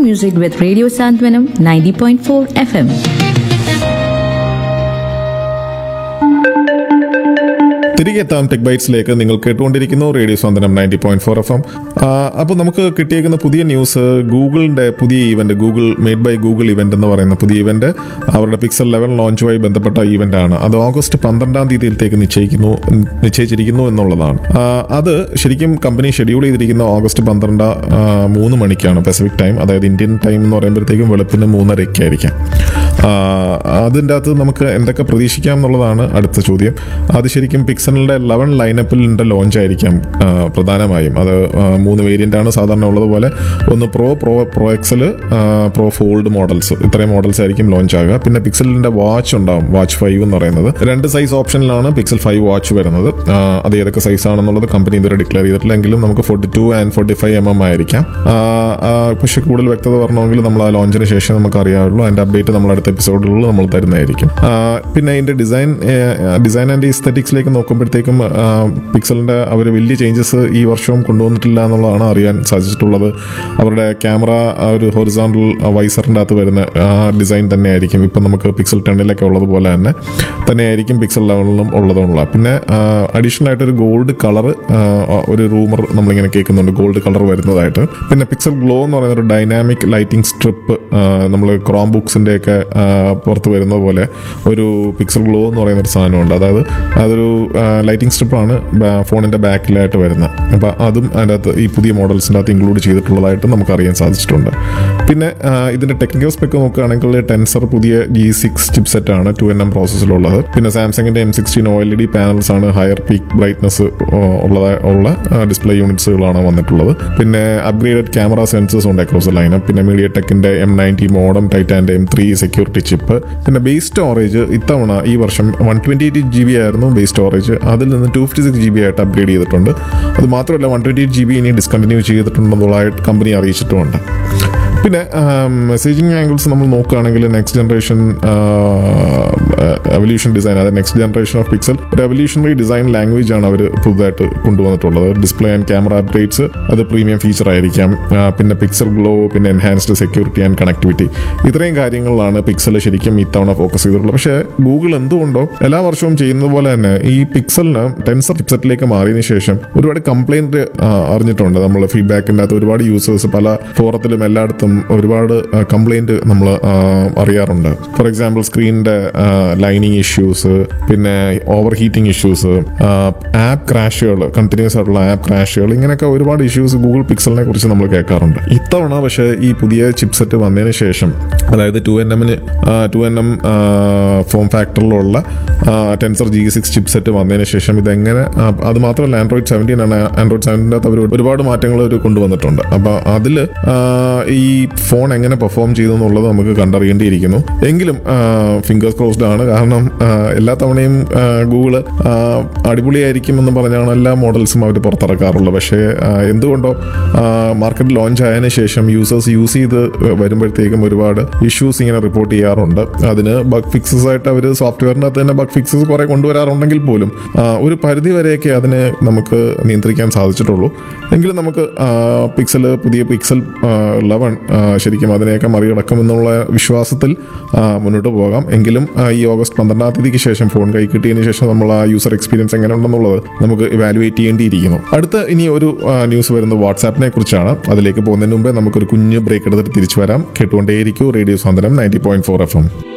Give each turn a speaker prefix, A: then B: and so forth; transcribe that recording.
A: music with Radio Santvanam 90.4 FM.
B: തിരികെ എത്താം tech ബൈറ്റ്സിലേക്ക് നിങ്ങൾ കേട്ടുകൊണ്ടിരിക്കുന്നു radio Swanthanam ninety point four F M അപ്പോൾ നമുക്ക് കിട്ടിയേക്കുന്ന പുതിയ ന്യൂസ് ഗൂഗിളിന്റെ പുതിയ event Google made by Google event എന്ന് പറയുന്ന പുതിയ ഇവന്റ് അവരുടെ പിക്സൽ ലെവൽ ലോഞ്ചുമായി ബന്ധപ്പെട്ട ഇവന്റ് ആണ് അത് ഓഗസ്റ്റ് പന്ത്രണ്ടാം തീയതിയിലേക്ക് നിശ്ചയിക്കുന്നു നിശ്ചയിച്ചിരിക്കുന്നു എന്നുള്ളതാണ് ആ, അത് ശരിക്കും കമ്പനി ഷെഡ്യൂൾ ചെയ്തിരിക്കുന്ന ഓഗസ്റ്റ് പന്ത്രണ്ട് ആ, മൂന്ന് മണിക്കാണ് പസഫിക് ടൈം അതായത് ഇന്ത്യൻ ടൈം എന്ന് പറയുമ്പോഴത്തേക്കും വെളുപ്പിന് മൂന്നരയ്ക്കായിരിക്കാം ആ, അതിൻ്റെ അകത്ത് നമുക്ക് എന്തൊക്കെ പ്രതീക്ഷിക്കാം എന്നുള്ളതാണ് അടുത്ത ചോദ്യം അത് ശരിക്കും പിക്സലിൻ്റെ ലെവൻ ലൈനപ്പിലിൻ്റെ ലോഞ്ച് ആയിരിക്കാം ആ, പ്രധാനമായും അത് ആ, മൂന്ന് വേരിയൻ്റ് ആണ് സാധാരണ ഉള്ളതുപോലെ ഒന്ന് pro pro pro XL pro fold models ഇത്രയും മോഡൽസ് ആയിരിക്കും ലോഞ്ച് ആകുക പിന്നെ പിക്സലിൻ്റെ വാച്ച് ഉണ്ടാവും വാച്ച് ഫൈവ് എന്ന് പറയുന്നത് രണ്ട് സൈസ് ഓപ്ഷനിലാണ് പിക്സൽ ഫൈവ് വാച്ച് വരുന്നത് ആ, അത് ഏതൊക്കെ സൈസ് ആണെന്നുള്ളത് കമ്പനി ഇതുവരെ ഡിക്ലെയർ ചെയ്തിട്ടില്ല എങ്കിലും നമുക്ക് forty two and forty five M M ആയിരിക്കാം ആ, ആ, പക്ഷേ കൂടുതൽ വ്യക്തത പറഞ്ഞെങ്കിൽ നമ്മൾ ആ ലോഞ്ചിന് ശേഷം നമുക്ക് അറിയാവുള്ളൂ അതിൻ്റെ അപ്ഡേറ്റ് നമ്മൾ അടുത്ത എപ്പിസോഡുകളിൽ നമ്മൾ തരുന്നതായിരിക്കും ആ, പിന്നെ അതിൻ്റെ ഡിസൈൻ ഡിസൈൻ ആൻഡ് ഈസ്തറ്റിക്സിലേക്ക് നോക്കുമ്പോഴത്തേക്കും പിക്സലിൻ്റെ അവർ വലിയ ചേഞ്ചസ് ഈ വർഷവും കൊണ്ടുവന്നിട്ടില്ല എന്നുള്ളതാണ് അറിയാൻ സാധിച്ചിട്ടുള്ളത് അവരുടെ ക്യാമറ ആ ഒരു ഹൊറിസോണ്ടൽ വൈസറിൻ്റെ അകത്ത് വരുന്ന ആ ഡിസൈൻ തന്നെയായിരിക്കും ഇപ്പം നമുക്ക് പിക്സൽ ടെണ്ണിലൊക്കെ ഉള്ളതുപോലെ തന്നെ തന്നെയായിരിക്കും പിക്സൽ ലെവലിലും ഉള്ളതുള്ള പിന്നെ അഡീഷണൽ ആയിട്ട് ഒരു ഗോൾഡ് കളർ ഒരു റൂമർ നമ്മളിങ്ങനെ കേൾക്കുന്നുണ്ട് ഗോൾഡ് കളർ വരുന്നതായിട്ട് പിന്നെ പിക്സൽ ഗ്ലോ എന്ന് പറയുന്ന ഒരു ഡൈനാമിക് ലൈറ്റിംഗ് സ്ട്രിപ്പ് നമ്മൾ ക്രോം ബുക്സിൻ്റെ ഒക്കെ പുറത്ത് വരുന്ന പോലെ ഒരു പിക്സൽ ഗ്ലോ എന്ന് പറയുന്ന ഒരു സാധനമുണ്ട് അതായത് അതൊരു ലൈറ്റിംഗ് സ്ട്രിപ്പാണ് ഫോണിൻ്റെ ബാക്കിലായിട്ട് വരുന്നത് അപ്പോൾ അതും അതിൻ്റെ അകത്ത് ഈ പുതിയ മോഡൽസിൻ്റെ അകത്ത് ഇൻക്ലൂഡ് ചെയ്തിട്ടുള്ളതായിട്ട് നമുക്ക് അറിയാൻ സാധിച്ചിട്ടുണ്ട് പിന്നെ ആ, ഇതിൻ്റെ ടെക്നിക്കൽ സ്പെക്ക് നോക്കുകയാണെങ്കിൽ ടെൻസർ പുതിയ ജി സിക്സ് ചിപ്പ് സെറ്റ് ആണ് ടു എൻ എം പ്രോസസ്സിലുള്ളത് പിന്നെ സാംസങ്ങിൻ്റെ M sixteen O L E D panels ആണ് ഹയർ പീക്ക് ബ്രൈറ്റ്നസ് ഉള്ള ഉള്ള ഡിസ്പ്ലേ യൂണിറ്റ്സുകളാണ് വന്നിട്ടുള്ളത് പിന്നെ അപ്ഗ്രേഡഡ് ക്യാമറ സെൻസേഴ്സ് ഉണ്ട് അക്രോസ് ലൈനം പിന്നെ മീഡിയ ടെക്കിന്റെ എം നയൻറ്റി മോഡം ടൈറ്റാൻ്റെ എം ത്രീ സെക്യൂരിറ്റി ചിപ്പ് പിന്നെ ബേസ് സ്റ്റോറേജ് ഇത്തവണ ഈ വർഷം one twenty eight G B ആയിരുന്നു ബേസ് സ്റ്റോറേജ് അതിൽ നിന്ന് to fifty six G B ആയിട്ട് അപ്ഗ്രേഡ് ചെയ്തിട്ടുണ്ട് അത് മാത്രമല്ല one twenty eight G B ഇനി ഡിസ്കണ്ടിന്യൂ ചെയ്തിട്ടുണ്ടെന്നുള്ളതായിട്ട് കമ്പനി അറിയിച്ചിട്ടുമുണ്ട് പിന്നെ മെസ്സേജിങ് ആംഗിൾസ് നമ്മൾ നോക്കുകയാണെങ്കിൽ നെക്സ്റ്റ് ജനറേഷൻ എവല്യൂഷൻ ഡിസൈൻ അതായത് next generation of Pixel revolutionary design language ആണ് അവർ പുതുതായിട്ട് കൊണ്ടുവന്നിട്ടുള്ളത് ഡിസ്പ്ലേ ആൻഡ് ക്യാമറ അപ്ഡേറ്റ്സ് അത് പ്രീമിയം ഫീച്ചർ ആയിരിക്കാം ആ, പിന്നെ പിക്സൽ ഗ്ലോ പിന്നെ എൻഹാൻസ്ഡ് സെക്യൂരിറ്റി ആൻഡ് കണക്ടിവിറ്റി ഇത്രയും കാര്യങ്ങളിലാണ് പിക്സൽ ശരിക്കും ഇത്തവണ ഫോക്കസ് ചെയ്തിട്ടുള്ളത് പക്ഷേ ഗൂഗിൾ എന്തുകൊണ്ടോ എല്ലാ വർഷവും ചെയ്യുന്നത് പോലെ തന്നെ ഈ പിക്സലിന് ടെൻസർ ചിപ്സെറ്റിലേക്ക് മാറിയതിനു ശേഷം ഒരുപാട് കംപ്ലൈന്റ് അറിഞ്ഞിട്ടുണ്ട് നമ്മൾ ഫീഡ്ബാക്കിൻ്റെ അകത്ത് ഒരുപാട് യൂസേഴ്സ് പല ഫോറത്തിലും എല്ലായിടത്തും ഒരുപാട് കംപ്ലൈന്റ് നമ്മൾ അറിയാറുണ്ട് ഫോർ എക്സാമ്പിൾ സ്ക്രീനിന്റെ ലൈനിങ് ഇഷ്യൂസ് പിന്നെ ഓവർ ഹീറ്റിംഗ് ഇഷ്യൂസ് ആപ്പ് ക്രാഷുകൾ കണ്ടിന്യൂസ് ആയിട്ടുള്ള ആപ്പ് ക്രാഷുകൾ ഇങ്ങനെയൊക്കെ ഒരുപാട് ഇഷ്യൂസ് ഗൂഗിൾ പിക്സലിനെ കുറിച്ച് നമ്മൾ കേൾക്കാറുണ്ട് ഇത്തവണ പക്ഷേ ഈ പുതിയ ചിപ്സെറ്റ് വന്നതിന് ശേഷം അതായത് ടു എൻ എമ്മിന് ടു എൻ എം ഫോം ഫാക്ടറിലുള്ള ടെൻസർ ജി സിക്സ് ചിപ്സെറ്റ് വന്നതിന് ശേഷം ഇതെങ്ങനെ ആ, അത് മാത്രമല്ല ആൻഡ്രോയിഡ് സെവൻറ്റീൻ ആണ് ആൻഡ്രോയിഡ് സെവൻറ്റീൻ്റെ അകത്ത് അവർ ഒരുപാട് മാറ്റങ്ങൾ അവർ കൊണ്ടുവന്നിട്ടുണ്ട് അപ്പോൾ അതിൽ ഈ ഫോൺ എങ്ങനെ പെർഫോം ചെയ്തു എന്നുള്ളത് നമുക്ക് കണ്ടറിയേണ്ടിയിരിക്കുന്നു എങ്കിലും ഫിംഗേഴ്സ് ക്രോസ്ഡ് ആണ് കാരണം ആ, എല്ലാ തവണയും ഗൂഗിള് അടിപൊളിയായിരിക്കും എന്ന് പറഞ്ഞാണ് എല്ലാ മോഡൽസും അവർ പുറത്തിറക്കാറുള്ളത് പക്ഷേ ആ, എന്തുകൊണ്ടോ മാർക്കറ്റ് ലോഞ്ച് ആയതിനു ശേഷം യൂസേഴ്സ് യൂസ് ചെയ്ത് വരുമ്പോഴത്തേക്കും ഒരുപാട് ഇഷ്യൂസ് ഇങ്ങനെ റിപ്പോർട്ട് ചെയ്യാറുണ്ട് അതിന് ബഗ് ഫിക്സസ് ആയിട്ട് അവർ സോഫ്റ്റ്വെയറിനകത്ത് തന്നെ ബഗ് ഫിക്സസ് കുറെ കൊണ്ടുവരാറുണ്ടെങ്കിൽ പോലും ആ, ഒരു പരിധി വരെയൊക്കെ അതിനെ നമുക്ക് നിയന്ത്രിക്കാൻ സാധിച്ചിട്ടുള്ളൂ എങ്കിലും നമുക്ക് പിക്സൽ പുതിയ പിക്സൽ ലെവൻ ശരിക്കും അതിനെയൊക്കെ മറികടക്കുമെന്നുള്ള വിശ്വാസത്തിൽ ആ, മുന്നോട്ട് പോകാം എങ്കിലും ആ, ഈ ഓഗസ്റ്റ് പന്ത്രണ്ടാം തീയതിക്ക് ശേഷം ഫോൺ കൈ കിട്ടിയതിന് ശേഷം നമ്മൾ ആ യൂസർ എക്സ്പീരിയൻസ് എങ്ങനെ ഉണ്ടെന്നുള്ളത് നമുക്ക് ഇവാലുവേറ്റ് ചെയ്യേണ്ടിയിരിക്കുന്നു അടുത്ത ഇനി ഒരു ന്യൂസ് വരുന്നത് വാട്സാപ്പിനെ കുറിച്ചാണ് അതിലേക്ക് പോകുന്നതിന് മുമ്പേ നമുക്കൊരു കുഞ്ഞ് ബ്രേക്ക് എടുത്തിട്ട് തിരിച്ചു വരാം കേട്ടുകൊണ്ടേയിരിക്കും radio Santhwanam ninety point four F M